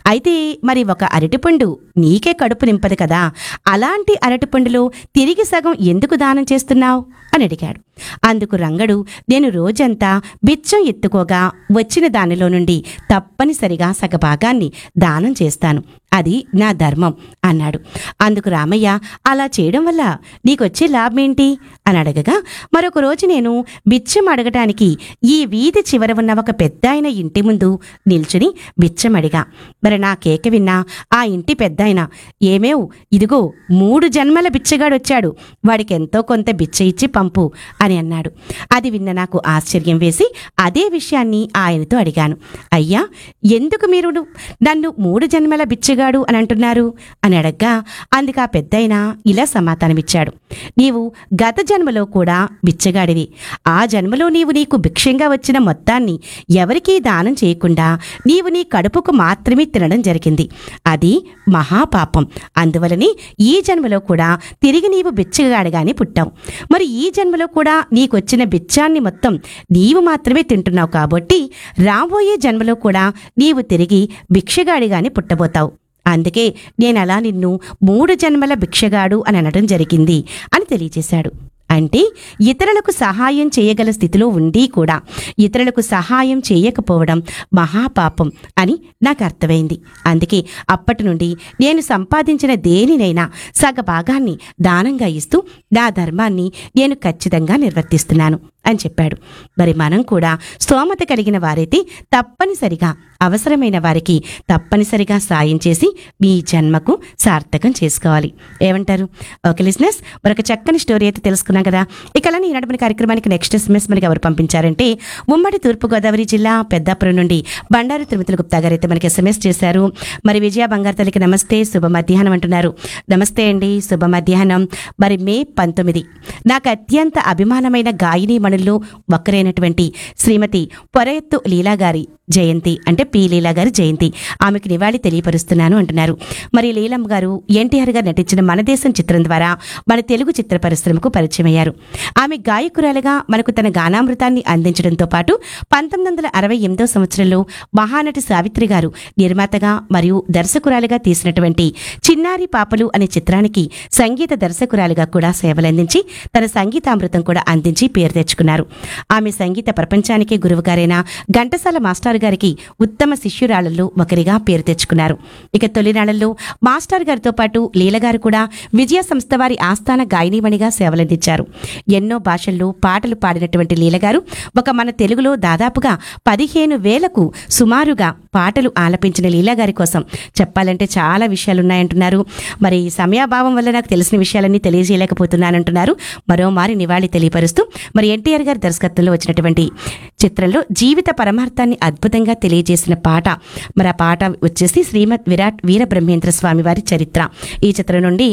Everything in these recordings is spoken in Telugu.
అయితే మరి ఒక అరటిపండు నీకే కడుపు నింపదు కదా అలాంటి అరటిపండులో తిరిగి సగం ఎందుకు దానం చేస్తున్నావు అని అడిగాడు అందుకు రంగడు నేను రోజంతా బిచ్చం ఎత్తుకోగా వచ్చిన దానిలో నుండి తప్పనిసరిగా సగభాగాన్ని దానం చేస్తాను అది నా ధర్మం అన్నాడు అందుకు రామయ్య అలా చేయడం వల్ల నీకొచ్చే లాభం ఏంటి అని అడగగా మరొక రోజు నేను బిచ్చం అడగటానికి ఈ వీధి చివర ఉన్న ఒక పెద్ద ఆయన ఇంటి ముందు నిల్చుని బిచ్చం అడిగా మరి నా కేక విన్నా ఆ ఇంటి పెద్ద ఆయన ఏమేవ్ ఇదిగో మూడు జన్మల బిచ్చగాడొచ్చాడు వాడికి ఎంతో కొంత బిచ్చ ఇచ్చి పంపు అని అన్నాడు అది విన్న నాకు ఆశ్చర్యం వేసి అదే విషయాన్ని ఆయనతో అడిగాను అయ్యా ఎందుకు మీరు నన్ను మూడు జన్మల బిచ్చగాడు అని అంటున్నారు అని అడగ్గా అందుకు ఆ పెద్దయిన ఇలా సమాధానమిచ్చాడు నీవు గత జన్మలో కూడా బిచ్చగాడివి ఆ జన్మలో నీవు నీకు భిక్షంగా వచ్చిన మొత్తాన్ని ఎవరికీ దానం చేయకుండా నీవు నీ కడుపుకు మాత్రమే తినడం జరిగింది అది మహాపాపం అందువలనే ఈ జన్మలో కూడా తిరిగి నీవు బిచ్చగాడిగానే పుట్టావు మరి ఈ జన్మలో కూడా నీకొచ్చిన బిచ్చాన్ని మొత్తం నీవు మాత్రమే తింటున్నావు కాబట్టి రాబోయే జన్మలో కూడా నీవు తిరిగి భిక్షగాడిగానే పుట్టబోతావు అందుకే నేను అలా నిన్ను మూడు జన్మల భిక్షగాడు అని అనడం జరిగింది అని తెలియజేశాడు అంటే ఇతరులకు సహాయం చేయగల స్థితిలో ఉండి కూడా ఇతరులకు సహాయం చేయకపోవడం మహాపాపం అని నాకు అర్థమైంది అందుకే అప్పటి నుండి నేను సంపాదించిన దేనినైనా సగ భాగాన్ని దానంగా ఇస్తూ నా ధర్మాన్ని నేను ఖచ్చితంగా నిర్వర్తిస్తున్నాను అని చెప్పాడు మరి మనం కూడా స్తోమత కలిగిన వారైతే తప్పనిసరిగా అవసరమైన వారికి తప్పనిసరిగా సాయం చేసి మీ జన్మకు సార్థకం చేసుకోవాలి ఏమంటారు ఓకే లిజినెస్ మరొక చక్కని స్టోరీ అయితే తెలుసుకున్నాం కదా ఇక అలానే ఈనాటి మన కార్యక్రమానికి నెక్స్ట్ ఎస్ఎంఎస్ మనకి ఎవరు పంపించారంటే ఉమ్మడి తూర్పుగోదావరి జిల్లా పెద్దాపురం నుండి బండారు తిరుమతుల గుప్తా గారు అయితే మనకి ఎస్ఎంఎస్ చేశారు మరి విజయ బంగారు తల్లికి నమస్తే శుభ మధ్యాహ్నం అంటున్నారు నమస్తే అండి శుభ మధ్యాహ్నం మరి మే పంతొమ్మిది నాకు అత్యంత అభిమానమైన గాయని మణుల్లో ఒక్కరైనటువంటి శ్రీమతి పొరయత్తు లీలా గారి జయంతి అంటే పి లీలా గారి జయంతి ఆమెకు నివాళి తెలియపరుస్తున్నాను అంటున్నారు మరి లీలమ్మ గారు ఎన్టీఆర్ గారు నటించిన మన దేశం చిత్రం ద్వారా మన తెలుగు చిత్ర పరిశ్రమకు పరిచయం అయ్యారు ఆమె గాయకురాలుగా మనకు తన గానామృతాన్ని అందించడంతో పాటు పంతొమ్మిది వందల అరవై ఎనిమిదో సంవత్సరంలో మహానటి సావిత్రి గారు నిర్మాతగా మరియు దర్శకురాలుగా తీసినటువంటి చిన్నారి పాపలు అనే చిత్రానికి సంగీత దర్శకురాలుగా కూడా సేవలందించి తన సంగీతామృతం కూడా అందించి పేరు తెచ్చుకున్నారు ఆమె సంగీత ప్రపంచానికే గురువుగారైన ఘంటసాల మాస్టర్ గారికి ఉత్తమ శిష్యురాళ్లలో ఒకరిగా పేరు తెచ్చుకున్నారు ఇక తొలినాళ్లలో మాస్టర్ గారితో పాటు లీలగారు కూడా విజయ సంస్థ వారి ఆస్థాన గాయనీమణిగా సేవలందించారు ఎన్నో భాషల్లో పాటలు పాడినటువంటి లీలగారు ఒక మన తెలుగులో దాదాపుగా పదిహేను వేలకు సుమారుగా పాటలు ఆలపించిన లీలాగారి కోసం చెప్పాలంటే చాలా విషయాలు ఉన్నాయంటున్నారు మరి సమయాభావం వల్ల నాకు తెలిసిన విషయాలన్నీ తెలియజేయలేకపోతున్నానంటున్నారు మరోమారి నివాళి తెలియపరుస్తూ మరి ఎన్టీఆర్ గారి దర్శకత్వంలో వచ్చినటువంటి చిత్రంలో జీవిత పరమార్థాన్ని అద్భుతంగా తెలియజేసిన పాట మరి ఆ పాట వచ్చేసి శ్రీమద్ విరాట్ వీరబ్రహ్మేంద్ర స్వామి వారి చరిత్ర ఈ చిత్రం నుండి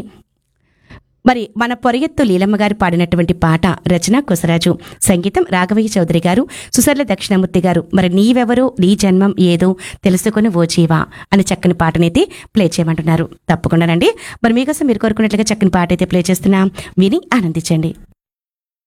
మరి మన పొరయత్తు లీలమ్మ గారు పాడినటువంటి పాట రచన కొసరాజు సంగీతం రాఘవయ్య చౌదరి గారు సుసర్ల దక్షిణమూర్తి గారు మరి నీవెవరో నీ జన్మం ఏదో తెలుసుకొని ఓ జీవా అని చక్కని పాటనైతే ప్లే చేయమంటున్నారు తప్పకుండానండి మరి మీకోసం మీరు కోరుకున్నట్లుగా చక్కని పాట అయితే ప్లే చేస్తున్నాం విని ఆనందించండి